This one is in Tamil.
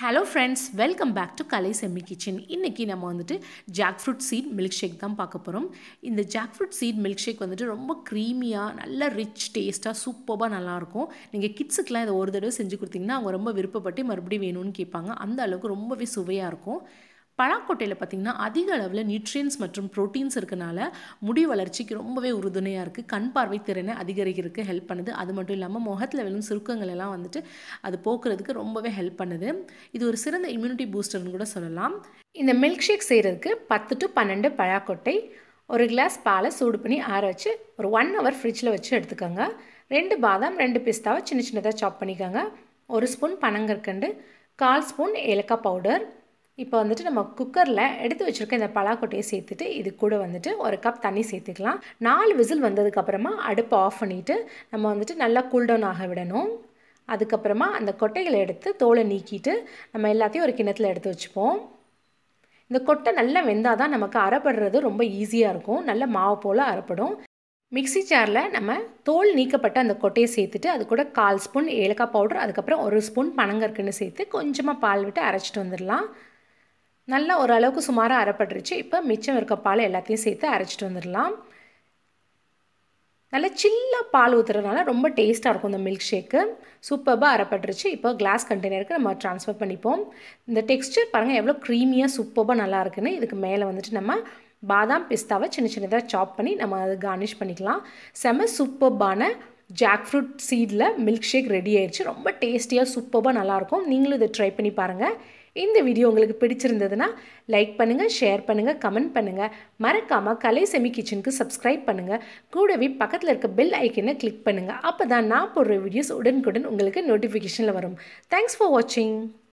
hello friends welcome back to Kalai Chemmi kitchen இன்றைக்கி நம்ம வந்துட்டு jackfruit seed milkshake தான் பார்க்க போகிறோம் இந்த jackfruit seed milkshake வந்துட்டு ரொம்ப க்ரீமியாக நல்ல ரிச் டேஸ்ட்டாக சூப்பராக நல்லாயிருக்கும் நீங்கள் கிட்ஸுக்கெலாம் இதை ஒரு தடவை செஞ்சு கொடுத்தீங்கன்னா அவங்க ரொம்ப விருப்பப்பட்டு மறுபடியும் வேணும்னு கேட்பாங்க அந்த அளவுக்கு ரொம்பவே சுவையாக இருக்கும் பழாக்கொட்டையில் பார்த்திங்கன்னா அதிக அளவில் நியூட்ரியன்ஸ் மற்றும் ப்ரோட்டீன்ஸ் இருக்கனால முடி வளர்ச்சிக்கு ரொம்பவே உறுதுணையாக இருக்குது கண் பார்வை திறனை அதிகரிக்கிறதுக்கு ஹெல்ப் பண்ணுது அது மட்டும் இல்லாமல் முகத்தில் விழும் சுருக்கங்கள் எல்லாம் வந்துட்டு அது போக்குறதுக்கு ரொம்பவே ஹெல்ப் பண்ணுது இது ஒரு சிறந்த இம்யூனிட்டி பூஸ்டர்னு கூட சொல்லலாம் இந்த மில்க் ஷேக் செய்கிறதுக்கு பத்து டு பன்னெண்டு பழாக்கொட்டை ஒரு கிளாஸ் பாலை சூடு பண்ணி ஆற வச்சு ஒரு ஒன் ஹவர் ஃப்ரிட்ஜில் வச்சு எடுத்துக்கோங்க ரெண்டு பாதாம் ரெண்டு பிஸ்தாவை சின்ன சின்னதாக சாப் பண்ணிக்கோங்க ஒரு ஸ்பூன் பனங்கற்கண்டு கால் ஸ்பூன் ஏலக்காய் பவுடர் இப்போ வந்துட்டு நம்ம குக்கரில் எடுத்து வச்சுருக்க இந்த பலாக்கொட்டையை சேர்த்துட்டு இது கூட வந்துட்டு ஒரு கப் தண்ணி சேர்த்துக்கலாம் நாலு விசில் வந்ததுக்கப்புறமா அடுப்பை ஆஃப் பண்ணிவிட்டு நம்ம வந்துட்டு நல்லா கூல்டவுன் ஆக விடணும் அதுக்கப்புறமா அந்த கொட்டைகளை எடுத்து தோலை நீக்கிட்டு நம்ம எல்லாத்தையும் ஒரு கிணத்துல எடுத்து வச்சுப்போம் இந்த கொட்டை நல்லா வெந்தால் தான் நமக்கு அரைப்படுறது ரொம்ப ஈஸியாக இருக்கும் நல்ல மாவு போல் அரைப்படும் மிக்சி ஜாரில் நம்ம தோல் நீக்கப்பட்ட அந்த கொட்டையை சேர்த்துட்டு அது கூட கால் ஸ்பூன் ஏலக்காய் பவுடர் அதுக்கப்புறம் ஒரு ஸ்பூன் பனங்கற்குன்னு சேர்த்து கொஞ்சமாக பால் விட்டு அரைச்சிட்டு வந்துடலாம் நல்லா ஓரளவுக்கு சுமாராக அரைப்பட்டுருச்சு இப்போ மிச்சம் இருக்க பால் எல்லாத்தையும் சேர்த்து அரைச்சிட்டு வந்துடலாம் நல்லா சில்லாக பால் ஊற்றுறதுனால ரொம்ப டேஸ்ட்டாக இருக்கும் இந்த மில்க் ஷேக்கு சூப்பராக அரைப்பட்டுருச்சு இப்போ கிளாஸ் கண்டெய்னருக்கு நம்ம ட்ரான்ஸ்ஃபர் பண்ணிப்போம் இந்த டெக்ஸ்டர் பாருங்கள் எவ்வளோ க்ரீமியாக சூப்பராக நல்லா இருக்குன்னு இதுக்கு மேலே வந்துட்டு நம்ம பாதாம் பிஸ்தாவை சின்ன சின்னதாக சாப் பண்ணி நம்ம அதை கார்னிஷ் பண்ணிக்கலாம் செம சூப்பர்பான ஜாக் ஃப்ரூட் சீடில் மில்க் ஷேக் ரெடி ஆயிடுச்சு ரொம்ப டேஸ்டியாக சூப்பராக நல்லாயிருக்கும் நீங்களும் இதை ட்ரை பண்ணி பாருங்கள் இந்த வீடியோ உங்களுக்கு பிடிச்சிருந்ததுன்னா லைக் பண்ணுங்கள் ஷேர் பண்ணுங்கள் கமெண்ட் பண்ணுங்கள் மறக்காமல் கலை செமி கிச்சனுக்கு சப்ஸ்கிரைப் பண்ணுங்கள் கூடவே பக்கத்தில் இருக்க பெல் ஐக்கனை கிளிக் பண்ணுங்கள் அப்போ தான் நான் போடுற வீடியோஸ் உடனுக்குடன் உங்களுக்கு நோட்டிஃபிகேஷனில் வரும் தேங்க்ஸ் ஃபார் வாட்சிங்